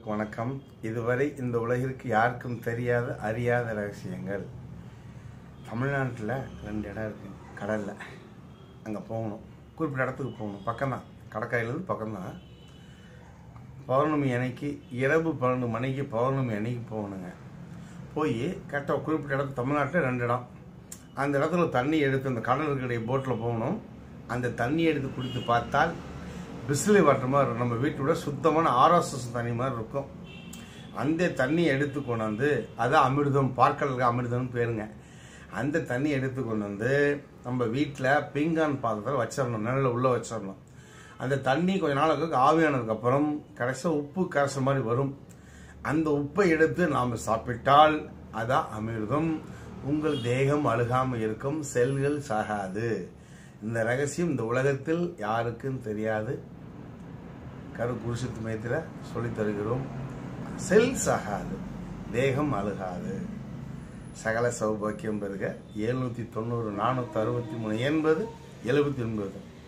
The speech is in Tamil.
அனைவருக்கும் வணக்கம் இதுவரை இந்த உலகிற்கு யாருக்கும் தெரியாத அறியாத ரகசியங்கள் தமிழ்நாட்டில் ரெண்டு இடம் இருக்கு கடலில் அங்கே போகணும் குறிப்பிட்ட இடத்துக்கு போகணும் பக்கம்தான் கடற்கரையிலேருந்து பக்கம்தான் பௌர்ணமி அன்னைக்கு இரவு பன்னெண்டு மணிக்கு பௌர்ணமி அன்னைக்கு போகணுங்க போய் கரெக்டாக குறிப்பிட்ட இடத்து தமிழ்நாட்டில் ரெண்டு இடம் அந்த இடத்துல தண்ணி எடுத்து அந்த கடல் இருக்கக்கூடிய போட்டில் போகணும் அந்த தண்ணி எடுத்து குடித்து பார்த்தால் பிஸ்லி வாட்டர் மாதிரி இருக்கும் நம்ம வீட்டோட சுத்தமான ஆர்எஸ்எஸ் தண்ணி மாதிரி இருக்கும் அந்த தண்ணி எடுத்து கொண்டு வந்து அதான் அமிர்தம் பார்க்கலுக்கு அமிர்தம்னு பேருங்க அந்த தண்ணி எடுத்து கொண்டு வந்து நம்ம வீட்டில் பீங்கான் பாத்திரத்தில் வச்சிடணும் நிழல உள்ளே வச்சிடணும் அந்த தண்ணி கொஞ்ச நாளுக்கு ஆவியானதுக்கப்புறம் கடைசியாக உப்பு கரைசல் மாதிரி வரும் அந்த உப்பை எடுத்து நாம் சாப்பிட்டால் அதான் அமிர்தம் உங்கள் தேகம் அழுகாமல் இருக்கும் செல்கள் சாகாது இந்த ரகசியம் இந்த உலகத்தில் யாருக்கும் தெரியாது கரு குருசித்து மையத்தில் சொல்லித் தருகிறோம் செல் சாகாது தேகம் அழுகாது சகல சௌபாக்கியம் பெறுக எழுநூற்றி தொண்ணூறு நானூற்றி அறுபத்தி மூணு எண்பது எழுபத்தி ஒன்பது